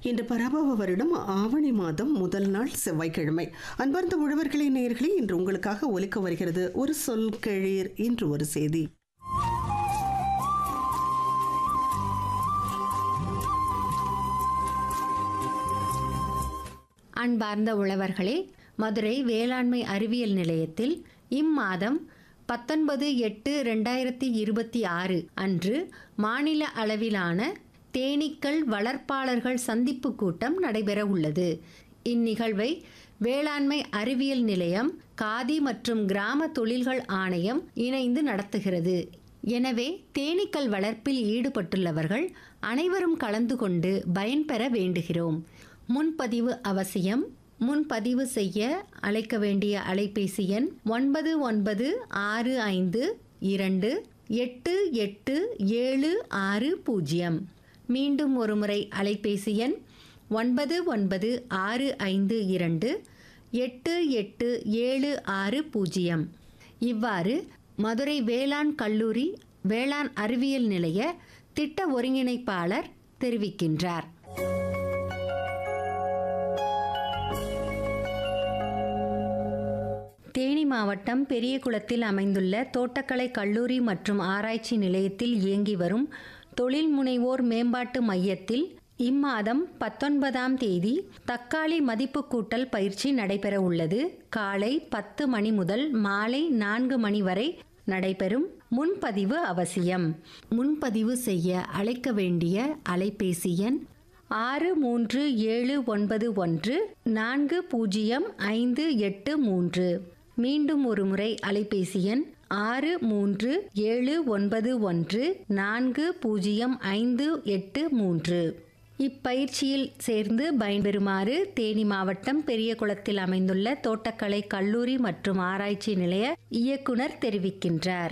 இன்று பராபவ வருடம் ஆவணி மாதம் முதல் நாள் செவ்வாய்க்கிழமை அன்பார்ந்த உழவர்களே நேயர்களே இன்று உங்களுக்காக ஒலிக்க வருகிறது ஒரு சொல் கெழீர் இன்று ஒரு செய்தி அன்பார்ந்த உழவர்களே மதுரை வேளாண்மை அறிவியல் நிலையத்தில் இம்மாதம் பத்தொன்பது எட்டு ரெண்டாயிரத்தி இருபத்தி ஆறு அன்று மாநில அளவிலான தேனீக்கள் வளர்ப்பாளர்கள் சந்திப்பு கூட்டம் நடைபெற உள்ளது இந்நிகழ்வை வேளாண்மை அறிவியல் நிலையம் காதி மற்றும் கிராம தொழில்கள் ஆணையம் இணைந்து நடத்துகிறது எனவே தேனீக்கள் வளர்ப்பில் ஈடுபட்டுள்ளவர்கள் அனைவரும் கலந்து கொண்டு பயன்பெற வேண்டுகிறோம் முன்பதிவு அவசியம் முன்பதிவு செய்ய அழைக்க வேண்டிய அலைபேசி எண் ஒன்பது ஒன்பது ஆறு ஐந்து இரண்டு எட்டு எட்டு ஏழு ஆறு பூஜ்ஜியம் மீண்டும் ஒருமுறை அலைபேசி எண் ஒன்பது ஒன்பது ஆறு ஐந்து இரண்டு எட்டு எட்டு ஏழு ஆறு பூஜ்ஜியம் இவ்வாறு மதுரை வேளாண் கல்லூரி வேளாண் அறிவியல் நிலைய திட்ட ஒருங்கிணைப்பாளர் தெரிவிக்கின்றார் தேனி மாவட்டம் பெரியகுளத்தில் அமைந்துள்ள தோட்டக்கலை கல்லூரி மற்றும் ஆராய்ச்சி நிலையத்தில் இயங்கி வரும் தொழில் முனைவோர் மேம்பாட்டு மையத்தில் இம்மாதம் பத்தொன்பதாம் தேதி தக்காளி மதிப்பு கூட்டல் பயிற்சி நடைபெற உள்ளது காலை பத்து மணி முதல் மாலை நான்கு மணி வரை நடைபெறும் முன்பதிவு அவசியம் முன்பதிவு செய்ய அழைக்க வேண்டிய அலைபேசி எண் ஆறு மூன்று ஏழு ஒன்பது ஒன்று நான்கு பூஜ்ஜியம் ஐந்து எட்டு மூன்று மீண்டும் ஒரு முறை அலைபேசி எண் ஆறு மூன்று ஏழு ஒன்பது ஒன்று நான்கு பூஜ்ஜியம் ஐந்து எட்டு மூன்று இப்பயிற்சியில் சேர்ந்து பயன்பெறுமாறு தேனி மாவட்டம் பெரியகுளத்தில் அமைந்துள்ள தோட்டக்கலை கல்லூரி மற்றும் ஆராய்ச்சி நிலைய இயக்குனர் தெரிவிக்கின்றார்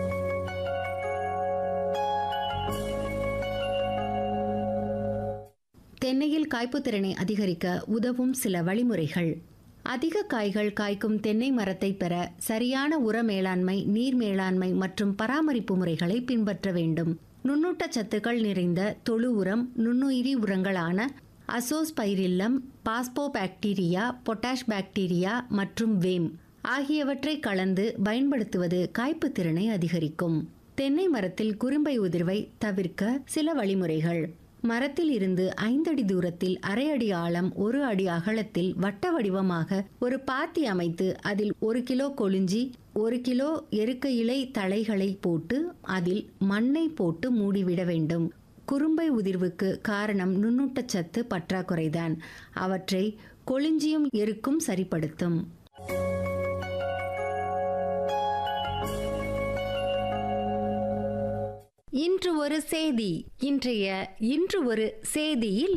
தென்னையில் காய்ப்புத் திறனை அதிகரிக்க உதவும் சில வழிமுறைகள் அதிக காய்கள் காய்க்கும் தென்னை மரத்தை பெற சரியான உர மேலாண்மை நீர் மேலாண்மை மற்றும் பராமரிப்பு முறைகளை பின்பற்ற வேண்டும் நுண்ணூட்ட சத்துக்கள் நிறைந்த தொழு உரம் நுண்ணுயிரி உரங்களான அசோஸ்பைரில்லம் பாஸ்போபாக்டீரியா பொட்டாஷ் பாக்டீரியா மற்றும் வேம் ஆகியவற்றை கலந்து பயன்படுத்துவது காய்ப்புத் திறனை அதிகரிக்கும் தென்னை மரத்தில் குறும்பை உதிர்வை தவிர்க்க சில வழிமுறைகள் மரத்தில் இருந்து ஐந்தடி தூரத்தில் அரை அடி ஆழம் ஒரு அடி அகலத்தில் வட்ட வடிவமாக ஒரு பாத்தி அமைத்து அதில் ஒரு கிலோ கொளிஞ்சி ஒரு கிலோ எருக்க இலை தழைகளை போட்டு அதில் மண்ணை போட்டு மூடிவிட வேண்டும் குறும்பை உதிர்வுக்கு காரணம் நுண்ணூட்டச்சத்து பற்றாக்குறைதான் அவற்றை கொளிஞ்சியும் எருக்கும் சரிப்படுத்தும் இன்று ஒரு செய்தி இன்றைய இன்று ஒரு செய்தியில்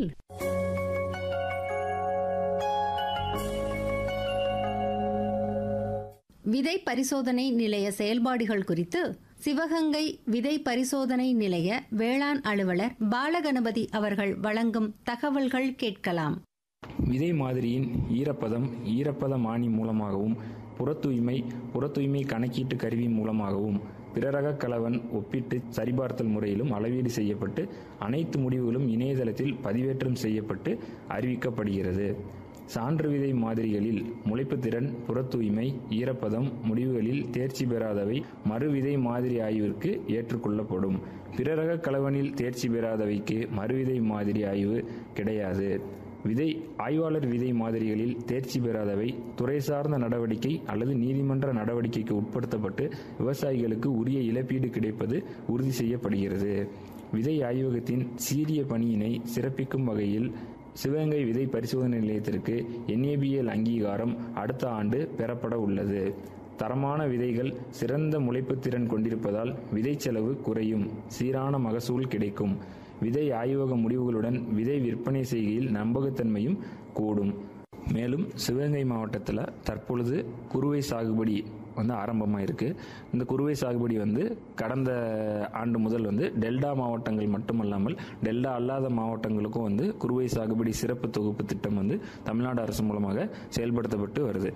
விதை பரிசோதனை நிலைய செயல்பாடுகள் குறித்து சிவகங்கை விதை பரிசோதனை நிலைய வேளாண் அலுவலர் பாலகணபதி அவர்கள் வழங்கும் தகவல்கள் கேட்கலாம் விதை மாதிரியின் ஈரப்பதம் ஈரப்பதமானி மூலமாகவும் புறத்தூய்மை புறத்தூய்மை கணக்கீட்டு கருவி மூலமாகவும் பிறரக கலவன் ஒப்பிட்டு சரிபார்த்தல் முறையிலும் அளவீடு செய்யப்பட்டு அனைத்து முடிவுகளும் இணையதளத்தில் பதிவேற்றம் செய்யப்பட்டு அறிவிக்கப்படுகிறது சான்று விதை மாதிரிகளில் முளைப்புத்திறன் புறத்தூய்மை ஈரப்பதம் முடிவுகளில் தேர்ச்சி பெறாதவை மறுவிதை மாதிரி ஆய்விற்கு ஏற்றுக்கொள்ளப்படும் பிறரக கலவனில் தேர்ச்சி பெறாதவைக்கு மறுவிதை மாதிரி ஆய்வு கிடையாது விதை ஆய்வாளர் விதை மாதிரிகளில் தேர்ச்சி பெறாதவை துறை சார்ந்த நடவடிக்கை அல்லது நீதிமன்ற நடவடிக்கைக்கு உட்படுத்தப்பட்டு விவசாயிகளுக்கு உரிய இழப்பீடு கிடைப்பது உறுதி செய்யப்படுகிறது விதை ஆய்வகத்தின் சீரிய பணியினை சிறப்பிக்கும் வகையில் சிவகங்கை விதை பரிசோதனை நிலையத்திற்கு என்ஏபிஎல் அங்கீகாரம் அடுத்த ஆண்டு பெறப்பட உள்ளது தரமான விதைகள் சிறந்த முளைப்புத் திறன் கொண்டிருப்பதால் விதை செலவு குறையும் சீரான மகசூல் கிடைக்கும் விதை ஆய்வக முடிவுகளுடன் விதை விற்பனை செய்கையில் நம்பகத்தன்மையும் கூடும் மேலும் சிவகங்கை மாவட்டத்தில் தற்பொழுது குறுவை சாகுபடி வந்து ஆரம்பமாக இருக்குது இந்த குறுவை சாகுபடி வந்து கடந்த ஆண்டு முதல் வந்து டெல்டா மாவட்டங்கள் மட்டுமல்லாமல் டெல்டா அல்லாத மாவட்டங்களுக்கும் வந்து குறுவை சாகுபடி சிறப்பு தொகுப்பு திட்டம் வந்து தமிழ்நாடு அரசு மூலமாக செயல்படுத்தப்பட்டு வருது